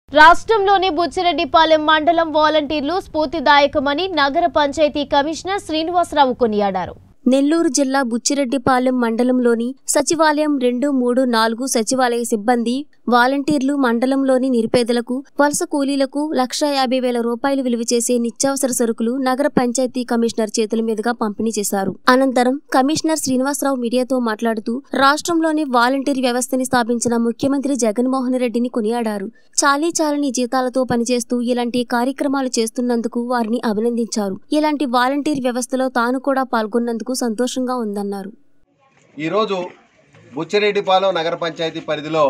రాష్ట్రంలోని బుచ్చిరెడ్డిపాలెం మండలం వాలంటీర్లు స్ఫూర్తిదాయకమని నగర పంచాయతీ కమిషనర్ శ్రీనివాసరావు కొనియాడారు నెల్లూరు జిల్లా బుచ్చిరెడ్డిపాలెం మండలంలోని సచివాలయం రెండు మూడు నాలుగు సచివాలయ సిబ్బంది వాలంటీర్లు మండలంలోని నిరుపేదలకు వలస కూలీలకు లక్ష యాభై వేల రూపాయలు విలువ చేసే నిత్యావసర సరుకులు నగర పంచాయతీ కమిషనర్ చేతుల మీదుగా పంపిణీ చేశారు అనంతరం కమిషనర్ శ్రీనివాసరావు మీడియాతో మాట్లాడుతూ రాష్ట్రంలోని వాలంటీర్ వ్యవస్థని స్థాపించిన ముఖ్యమంత్రి జగన్మోహన్ రెడ్డిని కొనియాడారు చాలీ చాలని జీతాలతో పనిచేస్తూ ఇలాంటి కార్యక్రమాలు చేస్తున్నందుకు వారిని అభినందించారు ఇలాంటి వాలంటీర్ వ్యవస్థలో తాను కూడా పాల్గొన్నందుకు సంతోషంగా ఉందన్నారు ఈరోజు బుచ్చిరెడ్డిపాలెం నగర పంచాయతీ పరిధిలో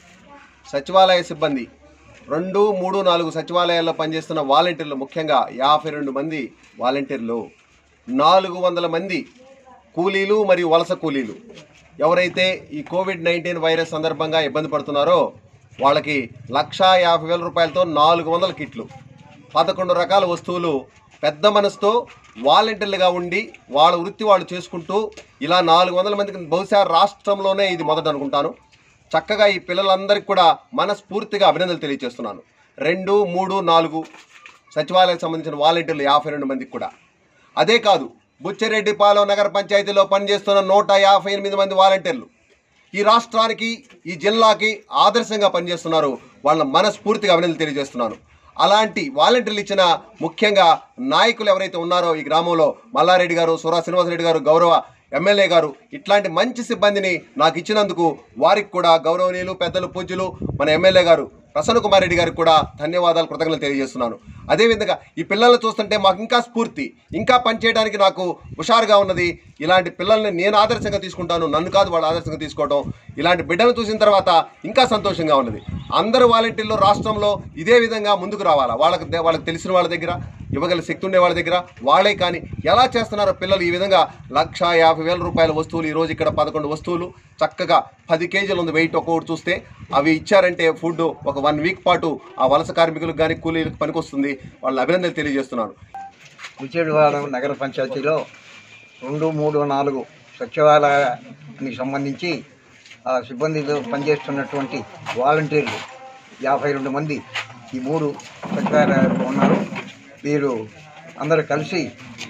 సచివాలయ సిబ్బంది రెండు మూడు నాలుగు సచివాలయాల్లో పనిచేస్తున్న వాలంటీర్లు ముఖ్యంగా యాభై రెండు మంది వాలంటీర్లు నాలుగు వందల మంది కూలీలు మరియు వలస కూలీలు ఎవరైతే ఈ కోవిడ్ నైన్టీన్ వైరస్ సందర్భంగా ఇబ్బంది పడుతున్నారో వాళ్ళకి లక్షా యాభై వేల రూపాయలతో నాలుగు వందల కిట్లు పదకొండు రకాల వస్తువులు పెద్ద మనసుతో వాలంటీర్లుగా ఉండి వాళ్ళ వృత్తి వాళ్ళు చేసుకుంటూ ఇలా నాలుగు వందల మందికి బహుశా రాష్ట్రంలోనే ఇది మొదట అనుకుంటాను చక్కగా ఈ పిల్లలందరికీ కూడా మనస్ఫూర్తిగా అభినందనలు తెలియజేస్తున్నాను రెండు మూడు నాలుగు సచివాలయానికి సంబంధించిన వాలంటీర్లు యాభై రెండు మందికి కూడా అదే కాదు బుచ్చిరెడ్డిపాలెం నగర పంచాయతీలో పనిచేస్తున్న నూట యాభై ఎనిమిది మంది వాలంటీర్లు ఈ రాష్ట్రానికి ఈ జిల్లాకి ఆదర్శంగా పనిచేస్తున్నారు వాళ్ళ మనస్ఫూర్తిగా అభినందనలు తెలియజేస్తున్నాను అలాంటి వాలంటీర్లు ఇచ్చిన ముఖ్యంగా నాయకులు ఎవరైతే ఉన్నారో ఈ గ్రామంలో మల్లారెడ్డి గారు సురా శ్రీనివాసరెడ్డి గారు గౌరవ ఎమ్మెల్యే గారు ఇట్లాంటి మంచి సిబ్బందిని నాకు ఇచ్చినందుకు వారికి కూడా గౌరవనీయులు పెద్దలు పూజ్యులు మన ఎమ్మెల్యే గారు ప్రసన్న కుమార్ రెడ్డి గారికి కూడా ధన్యవాదాలు కృతజ్ఞతలు తెలియజేస్తున్నాను అదేవిధంగా ఈ పిల్లల్ని చూస్తుంటే మాకు ఇంకా స్ఫూర్తి ఇంకా పనిచేయడానికి నాకు హుషారుగా ఉన్నది ఇలాంటి పిల్లల్ని నేను ఆదర్శంగా తీసుకుంటాను నన్ను కాదు వాళ్ళు ఆదర్శంగా తీసుకోవడం ఇలాంటి బిడ్డలు చూసిన తర్వాత ఇంకా సంతోషంగా ఉన్నది అందరు వాలంటీర్లు రాష్ట్రంలో ఇదే విధంగా ముందుకు రావాలా వాళ్ళకి వాళ్ళకి తెలిసిన వాళ్ళ దగ్గర ఇవ్వగల శక్తి ఉండే వాళ్ళ దగ్గర వాళ్ళే కానీ ఎలా చేస్తున్నారో పిల్లలు ఈ విధంగా లక్ష యాభై వేల రూపాయల వస్తువులు ఈరోజు ఇక్కడ పదకొండు వస్తువులు చక్కగా పది కేజీలు ఉంది వెయిట్ ఒక్కొక్కటి చూస్తే అవి ఇచ్చారంటే ఫుడ్ ఒక వన్ వీక్ పాటు ఆ వలస కార్మికులకు కానీ కూలీలకు పనికొస్తుంది వాళ్ళ అభినందనలు తెలియజేస్తున్నాను విజయవాడ నగర పంచాయతీలో రెండు మూడు నాలుగు సచివాలయానికి సంబంధించి ఆ సిబ్బందితో పనిచేస్తున్నటువంటి వాలంటీర్లు యాభై రెండు మంది ఈ మూడు సచివాలయాలు ఉన్నారు వీరు అందరూ కలిసి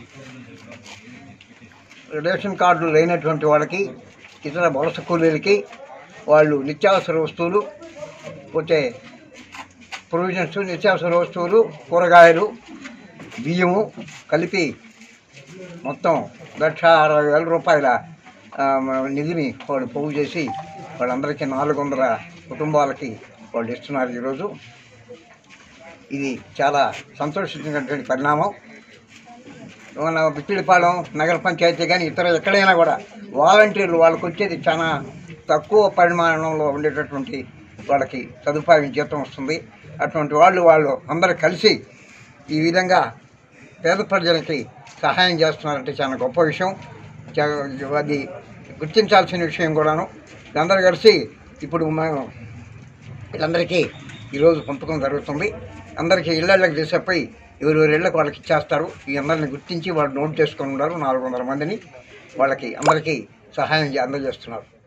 రేషన్ కార్డులు లేనటువంటి వాళ్ళకి ఇతర వలస కూలీలకి వాళ్ళు నిత్యావసర వస్తువులు పోతే ప్రొవిజన్స్ నిత్యావసర వస్తువులు కూరగాయలు బియ్యము కలిపి మొత్తం లక్ష అరవై వేల రూపాయల ఆ, నిధిని వాళ్ళు పోగు చేసి వాళ్ళందరికీ నాలుగు వందల కుటుంబాలకి వాళ్ళు ఇస్తున్నారు ఈరోజు ఇది చాలా సంతోషించినటువంటి పరిణామం మన బిక్కిడిపాలెం నగర పంచాయతీ కానీ ఇతర ఎక్కడైనా కూడా వాలంటీర్లు వాళ్ళకి వచ్చేది చాలా తక్కువ పరిమాణంలో ఉండేటటువంటి వాళ్ళకి సదుపాయం జీతం వస్తుంది అటువంటి వాళ్ళు వాళ్ళు అందరూ కలిసి ఈ విధంగా పేద ప్రజలకి సహాయం చేస్తున్నారంటే చాలా గొప్ప విషయం చా- అది గుర్తించాల్సిన విషయం కూడాను అందరూ కలిసి ఇప్పుడు మేము వీళ్ళందరికీ ఈరోజు పంపకం జరుగుతుంది అందరికీ ఇళ్ళకి తీసుకుపోయి ఎవరెవరి ఇళ్ళకి వాళ్ళకి ఇచ్చేస్తారు ఈ అందరిని గుర్తించి వాళ్ళు నోట్ చేసుకొని ఉన్నారు నాలుగు వందల మందిని వాళ్ళకి అందరికీ సహాయం చే- అందజేస్తున్నారు